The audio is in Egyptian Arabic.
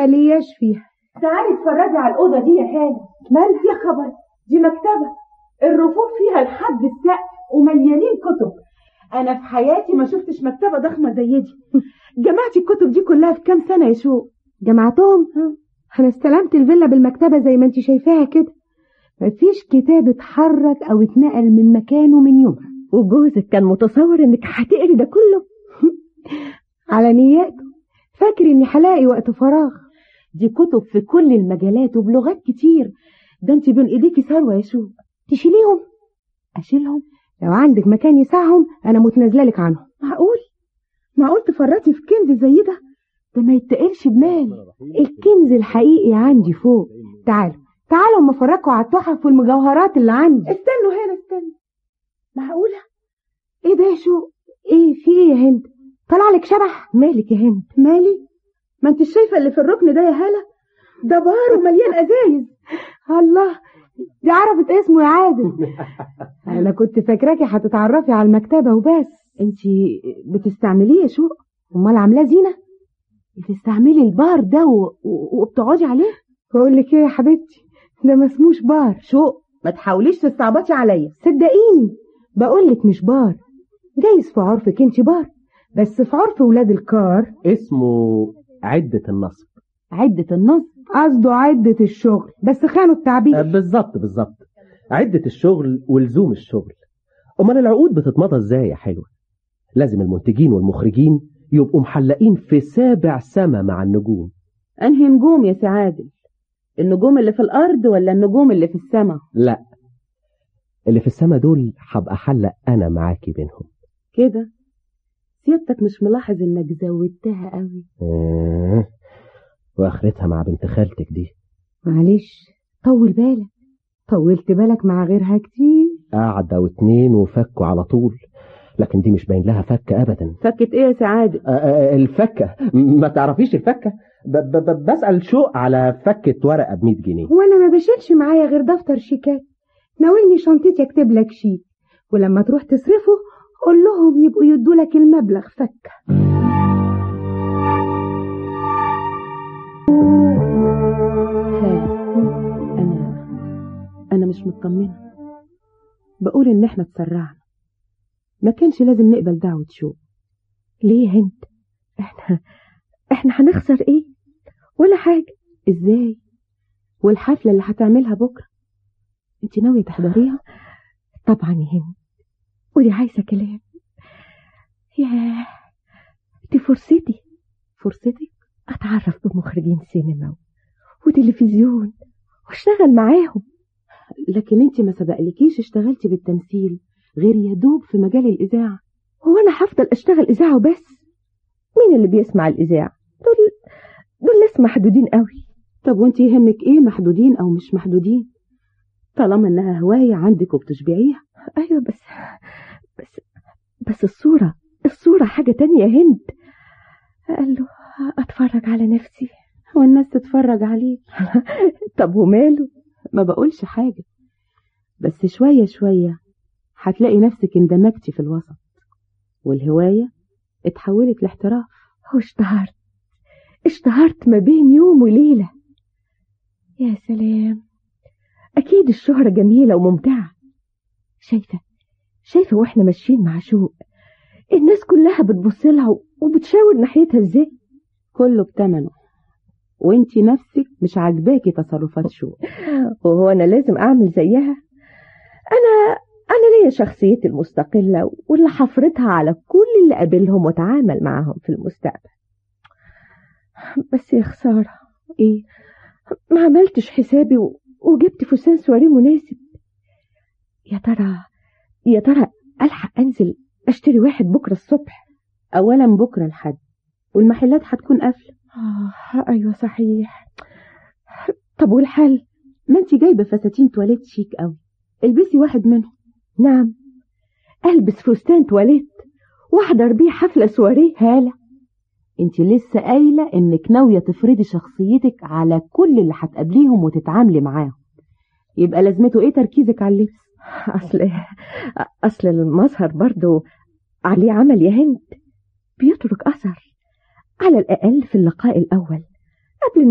وملياش فيها تعالي اتفرجي على الأوضة دي يا هاني مالها يا خبر دي مكتبة الرفوف فيها لحد السقف ومليانين كتب أنا في حياتي ما شفتش مكتبة ضخمة زي دي جمعتي الكتب دي كلها في كام سنة يا شو جمعتهم انا استلمت الفيلا بالمكتبة زي ما انت شايفاها كده مفيش كتاب اتحرك او اتنقل من مكانه من يومها وجوزك كان متصور انك هتقري ده كله على نياته فاكر اني هلاقي وقت فراغ دي كتب في كل المجالات وبلغات كتير ده انت بين ايديكي ثروة يا شو تشيليهم اشيلهم لو عندك مكان يسعهم انا متنازله لك عنهم معقول معقول تفرطي في كنز زي ده ده ما يتقلش بمال الكنز الحقيقي عندي فوق تعالوا تعالوا اما افرجكوا على التحف والمجوهرات اللي عندي استنوا هنا استنوا معقولة ايه ده يا شو ايه في ايه يا هند طلع لك شبح مالك يا هند مالي ما انت شايفة اللي في الركن ده يا هالة ده بار ومليان ازايز الله دي عرفت اسمه يا عادل انا كنت فاكراكي هتتعرفي على المكتبة وبس انت بتستعمليه يا شو امال عاملاه زينة بتستعملي البار ده و... و... وبتقعدي عليه بقول لك ايه يا حبيبتي ده ما اسموش بار شو ما تحاوليش تستعبطي عليا صدقيني بقول لك مش بار جايز في عرفك انت بار بس في عرف ولاد الكار اسمه عدة النصب عدة النصب قصده عدة الشغل بس خانوا التعبير آه، بالظبط بالظبط عدة الشغل ولزوم الشغل أمال العقود بتتمضى ازاي يا حلوة لازم المنتجين والمخرجين يبقوا محلقين في سابع سما مع النجوم انهي نجوم يا سعادل النجوم اللي في الارض ولا النجوم اللي في السماء لا اللي في السما دول هبقى حلق أنا معاكي بينهم كده سيادتك مش ملاحظ انك زودتها قوي آه. وآخرتها مع بنت خالتك دي معلش طول بالك طولت بالك مع غيرها كتير قاعدة واتنين وفكوا على طول لكن دي مش باين لها فكة أبدا فكت ايه يا سعادل آه، آه، الفكة ما تعرفيش الفكة ب ب ب بسأل شوق على فكة ورقة ب 100 جنيه وانا ما بشيلش معايا غير دفتر شيكات ناولني شنطتي اكتب لك شيك ولما تروح تصرفه قول لهم يبقوا يدوا لك المبلغ فكه انا انا مش مطمنه بقول ان احنا اتسرعنا ما كانش لازم نقبل دعوة شو ليه يا هند احنا احنا هنخسر ايه ولا حاجة ازاي والحفلة اللي هتعملها بكرة انت ناوية تحضريها طبعا يا هند ودي عايزة كلام ياه دي فرصتي فرصتك اتعرف بمخرجين سينما وتلفزيون واشتغل معاهم لكن انت ما سبقلكيش اشتغلتي بالتمثيل غير يدوب في مجال الإذاعة هو انا هفضل اشتغل اذاعه وبس مين اللي بيسمع الاذاعه دول دول ناس محدودين قوي طب وانت يهمك ايه محدودين او مش محدودين طالما انها هواية عندك وبتشبعيها ايوه بس بس بس الصوره الصوره حاجه تانية يا هند قال له اتفرج على نفسي والناس تتفرج عليك طب وماله ما بقولش حاجة بس شوية شوية هتلاقي نفسك اندمجتي في الوسط والهواية اتحولت لاحتراف واشتهرت اشتهرت ما بين يوم وليلة يا سلام أكيد الشهرة جميلة وممتعة شايفة شايفة واحنا ماشيين مع شوق الناس كلها بتبص لها وبتشاور ناحيتها ازاي كله بتمنه وانتي نفسك مش عاجباكي تصرفات شوق وهو أنا لازم أعمل زيها أنا أنا ليا شخصيتي المستقلة واللي حفرتها على كل اللي قابلهم وتعامل معاهم في المستقبل بس يا خسارة ايه ما عملتش حسابي و... وجبت فستان سواري مناسب يا ترى يا ترى ألحق أنزل أشتري واحد بكرة الصبح اولا بكرة الحد والمحلات هتكون قافلة آه أيوة صحيح طب والحل ما انتي جايبة فساتين تواليت شيك قوي البسي واحد منهم نعم ألبس فستان تواليت وأحضر بيه حفلة سواريه هالة انت لسه قايلة انك ناوية تفرضي شخصيتك على كل اللي هتقابليهم وتتعاملي معاهم يبقى لازمته ايه تركيزك على اللبس أصل أصل المظهر برضو عليه عمل يا هند بيترك أثر على الأقل في اللقاء الأول قبل